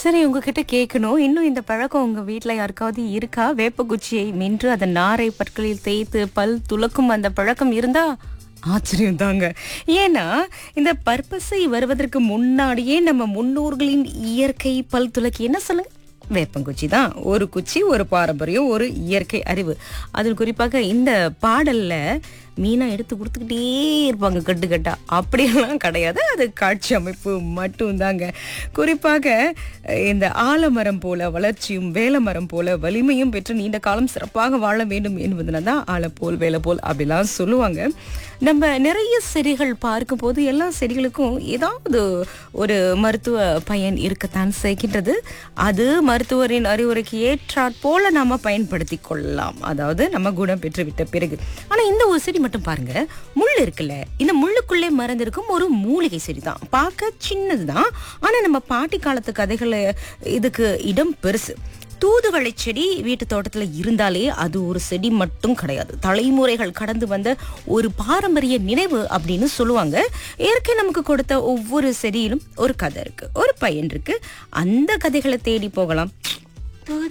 சரி உங்ககிட்ட கேட்கணும் இன்னும் இந்த பழக்கம் உங்க வீட்ல யாருக்காவது இருக்கா வேப்பக்குச்சியை மென்று அதன் நாரை பற்களில் தேய்த்து பல் துலக்கும் அந்த பழக்கம் இருந்தா ஆச்சரியம் தாங்க ஏன்னா இந்த பர்பஸை வருவதற்கு முன்னாடியே நம்ம முன்னோர்களின் இயற்கை பல் துலக்கி என்ன சொல்லுங்க வேப்பங்குச்சி தான் ஒரு குச்சி ஒரு பாரம்பரியம் ஒரு இயற்கை அறிவு அதில் குறிப்பாக இந்த பாடல்ல மீனா எடுத்து கொடுத்துக்கிட்டே இருப்பாங்க கட்டு கட்டா அப்படியெல்லாம் கிடையாது அது காட்சி அமைப்பு மட்டும்தாங்க குறிப்பாக அஹ், இந்த ஆலமரம் போல வளர்ச்சியும் வேலமரம் போல வலிமையும் பெற்று நீண்ட காலம் சிறப்பாக வாழ வேண்டும் என்பதுல தான் ஆலை போல் வேலை போல் அப்படிலாம் சொல்லுவாங்க நம்ம நிறைய செடிகள் பார்க்கும்போது எல்லா செடிகளுக்கும் ஏதாவது ஒரு மருத்துவ பயன் இருக்கத்தான் செய்கின்றது அது மருத்துவரின் அறிவுரைக்கு ஏற்றாற் போல நாம பயன்படுத்தி கொள்ளலாம் அதாவது நம்ம குணம் பெற்று விட்ட பிறகு ஆனா இந்த ஒரு செடி மட்டும் பாருங்க முள் இருக்குல்ல இந்த முள்ளுக்குள்ளே மறந்திருக்கும் ஒரு மூலிகை செடி தான் பார்க்க சின்னதுதான் ஆனா நம்ம பாட்டி காலத்து கதைகளை இதுக்கு இடம் பெருசு தூதுவளை செடி வீட்டு தோட்டத்துல இருந்தாலே அது ஒரு செடி மட்டும் கிடையாது தலைமுறைகள் கடந்து வந்த ஒரு பாரம்பரிய நினைவு அப்படின்னு சொல்லுவாங்க இயற்கை நமக்கு கொடுத்த ஒவ்வொரு செடியிலும் ஒரு கதை இருக்கு ஒரு பயன் இருக்கு அந்த கதைகளை தேடி போகலாம்